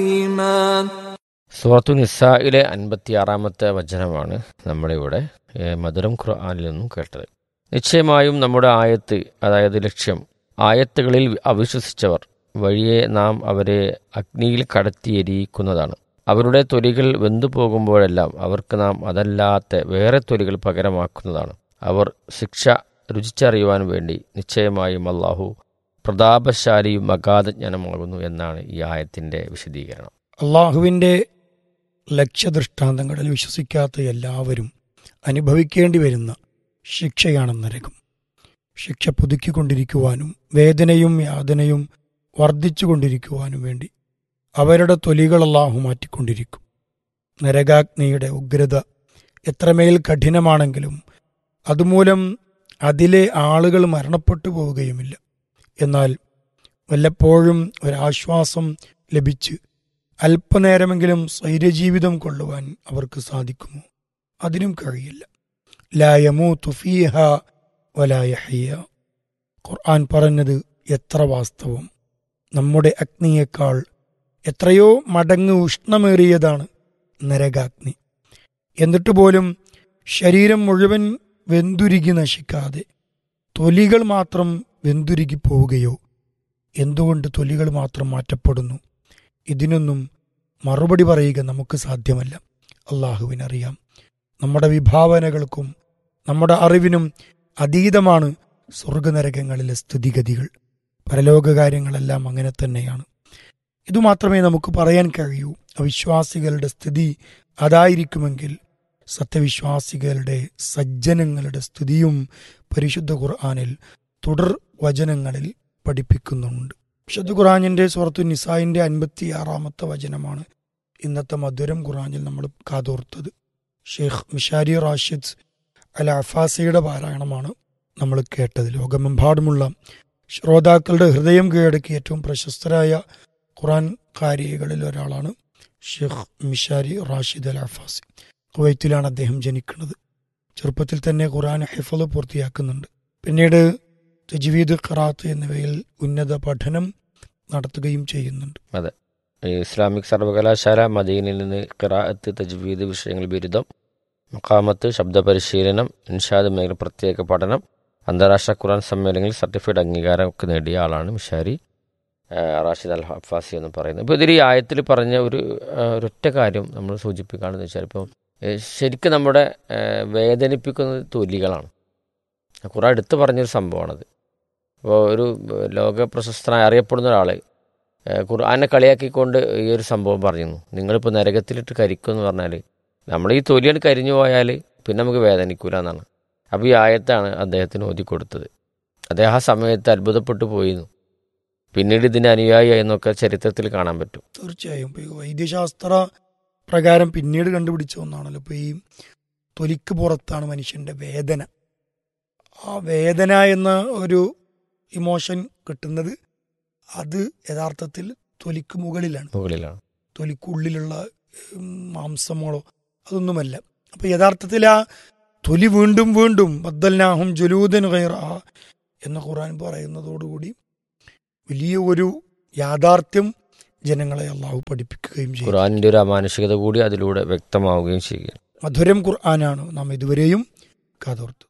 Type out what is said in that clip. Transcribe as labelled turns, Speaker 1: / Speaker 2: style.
Speaker 1: إيمان
Speaker 2: സൂറത്തു നിസായിലെ അൻപത്തിയാറാമത്തെ വചനമാണ് നമ്മളിവിടെ ഏ, മധുരം ഖുർആനിൽ നിന്നും കേട്ടത് നിശ്ചയമായും നമ്മുടെ ആയത്ത് അതായത് ലക്ഷ്യം ആയത്തുകളിൽ അവിശ്വസിച്ചവർ വഴിയെ നാം അവരെ അഗ്നിയിൽ കടത്തിയെരിയിക്കുന്നതാണ് അവരുടെ തൊലികൾ വെന്തു പോകുമ്പോഴെല്ലാം അവർക്ക് നാം അതല്ലാത്ത വേറെ തൊലികൾ പകരമാക്കുന്നതാണ് അവർ ശിക്ഷ രുചിച്ചറിയുവാൻ വേണ്ടി നിശ്ചയമായും അള്ളാഹു പ്രതാപശാലിയും അഗാധജ്ഞാനമാകുന്നു എന്നാണ് ഈ ആയത്തിൻ്റെ വിശദീകരണം
Speaker 3: അള്ളാഹുവിൻ്റെ ലക്ഷ്യദൃഷ്ടാന്തങ്ങളിൽ വിശ്വസിക്കാത്ത എല്ലാവരും അനുഭവിക്കേണ്ടി വരുന്ന ശിക്ഷയാണ് നരകം ശിക്ഷ പുതുക്കിക്കൊണ്ടിരിക്കുവാനും വേദനയും യാതനയും വർദ്ധിച്ചുകൊണ്ടിരിക്കുവാനും വേണ്ടി അവരുടെ തൊലികൾ അള്ളാഹു മാറ്റിക്കൊണ്ടിരിക്കും നരകാഗ്നിയുടെ ഉഗ്രത എത്രമേൽ കഠിനമാണെങ്കിലും അതുമൂലം അതിലെ ആളുകൾ മരണപ്പെട്ടു പോവുകയുമില്ല എന്നാൽ വല്ലപ്പോഴും ഒരാശ്വാസം ലഭിച്ച് അല്പനേരമെങ്കിലും സ്വൈര്യജീവിതം കൊള്ളുവാൻ അവർക്ക് സാധിക്കുമോ അതിനും കഴിയില്ല ലായമൂ തുഫീഹ വലായഹയ്യ ഖുർആൻ പറഞ്ഞത് എത്ര വാസ്തവം നമ്മുടെ അഗ്നിയേക്കാൾ എത്രയോ മടങ്ങ് ഉഷ്ണമേറിയതാണ് നരകാഗ്നി എന്നിട്ട് പോലും ശരീരം മുഴുവൻ വെന്തുരുകി നശിക്കാതെ തൊലികൾ മാത്രം വെന്തുരുകി പോവുകയോ എന്തുകൊണ്ട് തൊലികൾ മാത്രം മാറ്റപ്പെടുന്നു ഇതിനൊന്നും മറുപടി പറയുക നമുക്ക് സാധ്യമല്ല അള്ളാഹുവിനറിയാം നമ്മുടെ വിഭാവനകൾക്കും നമ്മുടെ അറിവിനും അതീതമാണ് സ്വർഗനരകങ്ങളിലെ സ്ഥിതിഗതികൾ പരലോക കാര്യങ്ങളെല്ലാം അങ്ങനെ തന്നെയാണ് ഇതുമാത്രമേ നമുക്ക് പറയാൻ കഴിയൂ അവിശ്വാസികളുടെ സ്ഥിതി അതായിരിക്കുമെങ്കിൽ സത്യവിശ്വാസികളുടെ സജ്ജനങ്ങളുടെ സ്ഥിതിയും പരിശുദ്ധ ഖുർആാനിൽ തുടർ വചനങ്ങളിൽ പഠിപ്പിക്കുന്നുണ്ട് വിശുദ്ധ ഖുർആാനിന്റെ സുഹൃത്തു നിസായിന്റെ അൻപത്തി ആറാമത്തെ വചനമാണ് ഇന്നത്തെ മധുരം ഖുർആാനിൽ നമ്മൾ കാതോർത്തത് ഷെയ്ഖ് മിഷാരി റാഷിദ് അൽ അഫാസിയുടെ പാരായണമാണ് നമ്മൾ കേട്ടത് ലോകമെമ്പാടുമുള്ള ശ്രോതാക്കളുടെ ഹൃദയം കീഴടക്കി ഏറ്റവും പ്രശസ്തരായ ഖുറാൻ കാരികളിൽ ഒരാളാണ് Sheikh Mishary Rashid Al Afasy കുവൈത്തിലാണ് അദ്ദേഹം ജനിക്കുന്നത് ചെറുപ്പത്തിൽ തന്നെ ഖുറാൻ ഹിഫല് പൂർത്തിയാക്കുന്നുണ്ട് പിന്നീട് തജ്വീദ് ഖറാത്ത് എന്നിവയിൽ ഉന്നത പഠനം നടത്തുകയും ചെയ്യുന്നുണ്ട്
Speaker 2: ഈ ഇസ്ലാമിക് സർവകലാശാല മദീനിൽ നിന്ന് ഖിറാഅത്ത് തജ്വീദ് വിഷയങ്ങൾ ബിരുദം മക്കാമത്ത് ശബ്ദ പരിശീലനം ഇൻഷാദ് മേഖല പ്രത്യേക പഠനം അന്താരാഷ്ട്ര ഖുറാൻ സമ്മേളനങ്ങളിൽ സർട്ടിഫൈഡ് അംഗീകാരമൊക്കെ നേടിയ ആളാണ് മിഷാരി ആ, റാഷിദ് അൽ ഹഫാസി എന്ന് പറയുന്നത് ഇപ്പോൾ ഇതിൽ ഈ ആയത്തിൽ പറഞ്ഞ ഒരു ആ, ഒരൊറ്റ കാര്യം നമ്മൾ സൂചിപ്പിക്കുകയാണെന്ന് വെച്ചാൽ ഇപ്പോൾ ഏ, ശരിക്കും നമ്മുടെ ഏ, വേദനിപ്പിക്കുന്നത് തൊലികളാണ് ഖുറാൻ എടുത്തു പറഞ്ഞൊരു സംഭവമാണത് അപ്പോൾ ഒരു ലോക പ്രശസ്തനായി അറിയപ്പെടുന്ന ഒരാൾ ഖുർആനെ കളിയാക്കിക്കൊണ്ട് ഈ ഒരു സംഭവം പറയുന്നു നിങ്ങളിപ്പോൾ നരകത്തിലിട്ട് കരിക്കും എന്ന് പറഞ്ഞാൽ നമ്മൾ ഈ തൊലിയാണ് കരിഞ്ഞു പോയാൽ പിന്നെ നമുക്ക് വേദനിക്കൂല എന്നാണ് അപ്പോൾ ഈ ആയത്താണ് അദ്ദേഹത്തിന് ഓതി കൊടുത്തത് അദ്ദേഹം ആ സമയത്ത് അത്ഭുതപ്പെട്ടു പോയിരുന്നു പിന്നീട് ഇതിൻ്റെ അനുയായി എന്നൊക്കെ ചരിത്രത്തിൽ കാണാൻ പറ്റും
Speaker 3: തീർച്ചയായും ഇപ്പൊ ഈ വൈദ്യശാസ്ത്ര പ്രകാരം പിന്നീട് കണ്ടുപിടിച്ച ഒന്നാണല്ലോ ഇപ്പൊ ഈ തൊലിക്ക് പുറത്താണ് മനുഷ്യന്റെ വേദന ആ വേദന എന്ന ഒരു ഇമോഷൻ കിട്ടുന്നത് അത് യഥാർത്ഥത്തിൽ തൊലിക്ക് മുകളിലാണ്
Speaker 2: മുകളിലാണ്
Speaker 3: തൊലിക്കുള്ളിലുള്ള ഉം, മാംസമോളോ അതൊന്നുമല്ല അപ്പൊ യഥാർത്ഥത്തിൽ ആ തൊലി വീണ്ടും വീണ്ടും ബദ്ദൽനാഹും ജുലൂദൻ ഗൈറ എന്ന് ഖുർആൻ പറയുന്നതോടുകൂടി വലിയ ഒരു യാഥാർത്ഥ്യം ജനങ്ങളെ അള്ളാഹു പഠിപ്പിക്കുകയും ചെയ്യും
Speaker 2: ഖുർആാനിൻ്റെ ഒരു അമാനുഷികത കൂടി അതിലൂടെ വ്യക്തമാവുകയും ചെയ്യുകയാണ്
Speaker 3: മധുരം ഖുർആനാണ് നാം ഇതുവരെയും കാതോർത്തത്